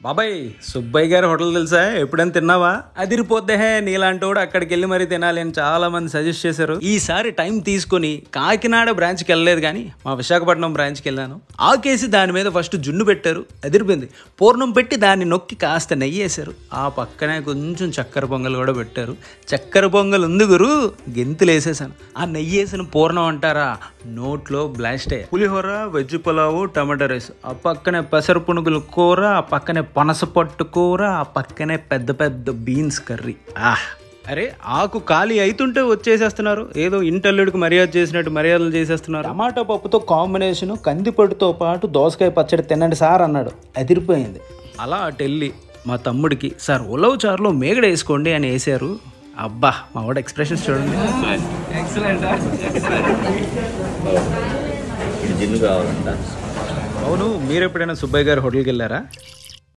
బాబాయ్ సుబ్బయ్య గారి హోటల్ తెలుసా ఎప్పుడైనా తిన్నావా అదిరిపోద్దే నీలాంటి వాడు అక్కడికి వెళ్ళి మరీ తినాలి అని చాలా మంది సజెస్ట్ చేశారు ఈసారి టైం తీసుకొని కాకినాడ బ్రాంచ్కి వెళ్ళలేదు కానీ మా విశాఖపట్నం బ్రాంచ్కి వెళ్ళాను ఆకేసి దాని మీద ఫస్ట్ జున్ను పెట్టారు అదిరిపోయింది పూర్ణం పెట్టి దాన్ని నొక్కి కాస్త నెయ్యి వేశారు ఆ పక్కనే కొంచెం చక్కెర పొంగల్ కూడా పెట్టారు చక్కెర పొంగల్ ఉంది గురు గెంతులు వేసేసాను ఆ నెయ్యి వేసిన పూర్ణం అంటారా నోట్లో బ్లాస్ట్ అయ్యాయి పులిహోర వెజ్ పులావు టమాటా రైస్ ఆ పక్కనే పెసర పునుగుల కూర ఆ పక్కనే పనస పట్టు కూర ఆ పక్కనే పెద్ద పెద్ద బీన్స్ కర్రీ ఆహ్ అరే ఆకు ఖాళీ అవుతుంటే వచ్చేసేస్తున్నారు ఏదో ఇంటల్లుడికి మర్యాద చేసినట్టు మర్యాదలు చేసేస్తున్నారు టమాటా పప్పుతో కాంబినేషన్ కందిపట్టుతో పాటు దోసకాయ పచ్చడి తినండి సార్ అన్నాడు అదిరిపోయింది అలా అటు వెళ్ళి మా తమ్ముడికి సార్ ఉలవ చారులో మేగడ వేసుకోండి అని వేసారు అబ్బా మా వాడు ఎక్స్ప్రెషన్స్ చూడండి ఇది జిన్ను కావాలంట అవును మీరు ఎప్పుడైనా సుబ్బయ్య గారి హోటల్కి వెళ్ళారా